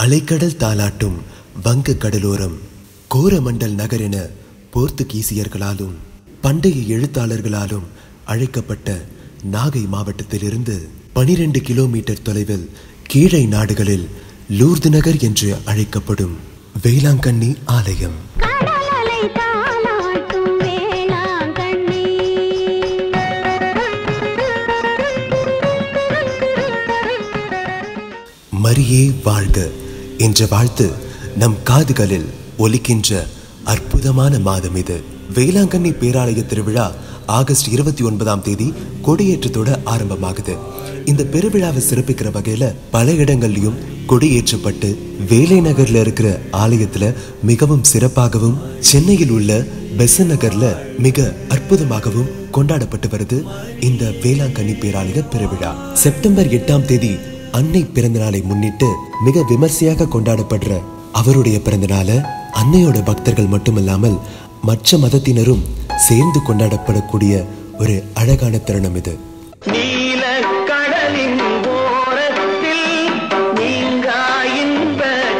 அலைக்கடல் தாலாட்டும் வங்க கடலோரம் கோரமண்டல் நகர் என போர்த்துகீசியர்களாலும் பண்டைய எழுத்தாளர்களாலும் அழைக்கப்பட்ட நாகை மாவட்டத்திலிருந்து பனிரெண்டு கிலோமீட்டர் தொலைவில் கீழை நாடுகளில் லூர்து நகர் என்று அழைக்கப்படும் வேளாங்கண்ணி ஆலயம் கடலலை தாலாட்டும் வேளாங்கண்ணி மரியே வாழ்க என்ற வாழ்த்து நம் காதுகளில் ஒலிக்கின்ற அற்புதமான மாதம் இது வேளாங்கண்ணி பேராலய திருவிழா ஆகஸ்ட் இருபத்தி ஒன்பதாம் தேதி கொடியேற்றத்தோட ஆரம்பமாகுது இந்த பெருவிழாவை சிறப்பிக்கிற வகையில பல இடங்கள்லயும் கொடியேற்றப்பட்டு வேலை நகர்ல இருக்கிற ஆலயத்துல மிகவும் சிறப்பாகவும் சென்னையில் உள்ள பெசன் நகர்ல மிக அற்புதமாகவும் கொண்டாடப்பட்டு வருது இந்த வேளாங்கண்ணி பேராலய பெருவிழா செப்டம்பர் எட்டாம் தேதி அன்னை பிறந்த நாளை முன்னிட்டு மிக விமர்சையாக கொண்டாடப்படுற அவருடைய பிறந்த நாளை அன்னையோட பக்தர்கள் மட்டுமல்லாமல் மற்ற மதத்தினரும் சேர்ந்து கொண்டாடப்படக்கூடிய ஒரு அழகான தருணம் இது நீல கடலின் ஓரத்தில் நீங்கா இன்ப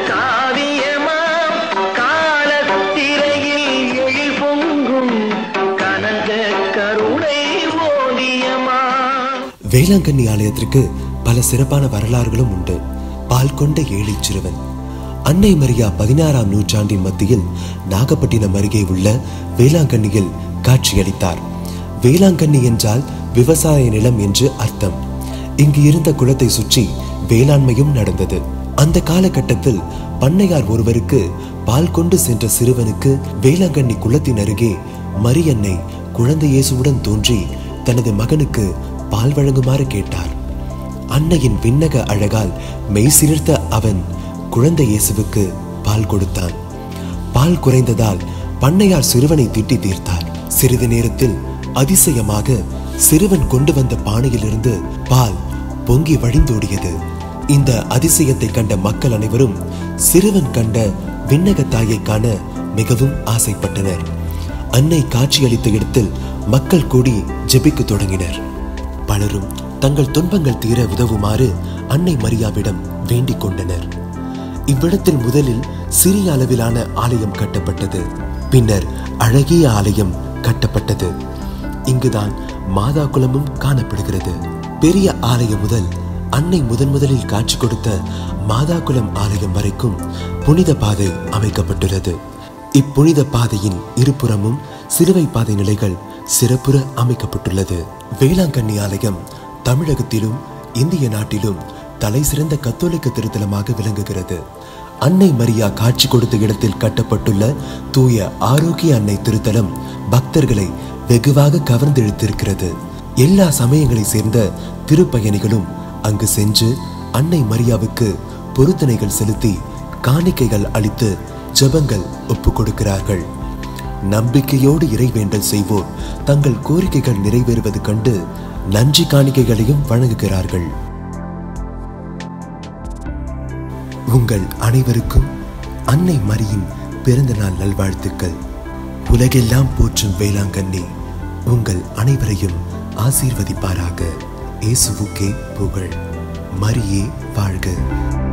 காவியமாம் காலத்திரையில் எழில் பொங்கும் கனக கருணை ஓவியமா வேளாங்கண்ணி ஆலயத்திற்கு பல சிறப்பான வரலாறுகளும் உண்டு பால் கொண்ட ஏழை சிறுவன் அன்னை மரியா பதினாறாம் நூற்றாண்டின் மத்தியில் நாகப்பட்டினம் அருகே உள்ள வேளாங்கண்ணியில் காட்சியளித்தார் வேளாங்கண்ணி என்றால் விவசாய நிலம் என்று அர்த்தம் இங்கு இருந்த குளத்தை சுற்றி வேளாண்மையும் நடந்தது அந்த காலகட்டத்தில் பண்ணையார் ஒருவருக்கு பால் கொண்டு சென்ற சிறுவனுக்கு வேளாங்கண்ணி குளத்தின் அருகே மரியன்னை குழந்தை இயேசுவுடன் தோன்றி தனது மகனுக்கு பால் வழங்குமாறு கேட்டார் அன்னையின் விண்ணக அழகால் மெய் சிலிர்த்த அவன் குழந்தை இயேசுவுக்கு பால் கொடுத்தான் பால் குறைந்ததால் பண்ணையார் சிறுவனை திட்டி தீர்த்தார் சிறிது நேரத்தில் அதிசயமாக சிறுவன் கொண்டு வந்த பானையிலிருந்து பால் பொங்கி வழிந்தோடியது இந்த அதிசயத்தை கண்ட மக்கள் அனைவரும் சிறுவன் கண்ட விண்ணக தாயை காண மிகவும் ஆசைப்பட்டனர் அன்னை காட்சியளித்த இடத்தில் மக்கள் கூடி ஜெபிக்க தொடங்கினர் பலரும் தங்கள் துன்பங்கள் தீர உதவுமாறு அன்னை மரியாவிடம் வேண்டிக் கொண்டனர் இவ்விடத்தில் முதலில் சிறிய அளவிலான ஆலயம் கட்டப்பட்டது பின்னர் அழகிய ஆலயம் கட்டப்பட்டது இங்குதான் மாதா குலமும் காணப்படுகிறது பெரிய ஆலயம் முதல் அன்னை முதன் முதலில் காட்சி கொடுத்த மாதா குலம் ஆலயம் வரைக்கும் புனித பாதை அமைக்கப்பட்டுள்ளது இப்புனித பாதையின் இருபுறமும் சிலுவை பாதை நிலைகள் சிறப்புற அமைக்கப்பட்டுள்ளது வேளாங்கண்ணி ஆலயம் தமிழகத்திலும் இந்திய நாட்டிலும் தலை சிறந்த கத்தோலிக்க திருத்தலமாக விளங்குகிறது அன்னை மரியா காட்சி கொடுத்த இடத்தில் கட்டப்பட்டுள்ள தூய ஆரோக்கிய அன்னை திருத்தலம் பக்தர்களை வெகுவாக கவர்ந்தெழுத்திருக்கிறது எல்லா சமயங்களை சேர்ந்த திருப்பயணிகளும் அங்கு சென்று அன்னை மரியாவுக்கு பொருத்தனைகள் செலுத்தி காணிக்கைகள் அளித்து ஜெபங்கள் ஒப்புக் கொடுக்கிறார்கள் நம்பிக்கையோடு இறைவேண்டல் செய்வோர் தங்கள் கோரிக்கைகள் நிறைவேறுவது கண்டு நன்றி காணிக்கைகளையும் வழங்குகிறார்கள் உங்கள் அனைவருக்கும் அன்னை மரியின் பிறந்த நாள் நல்வாழ்த்துக்கள் உலகெல்லாம் போற்றும் வேளாங்கண்ணி உங்கள் அனைவரையும் ஆசீர்வதிப்பாராக இயேசுவுக்கே புகழ் மரியே வாழ்க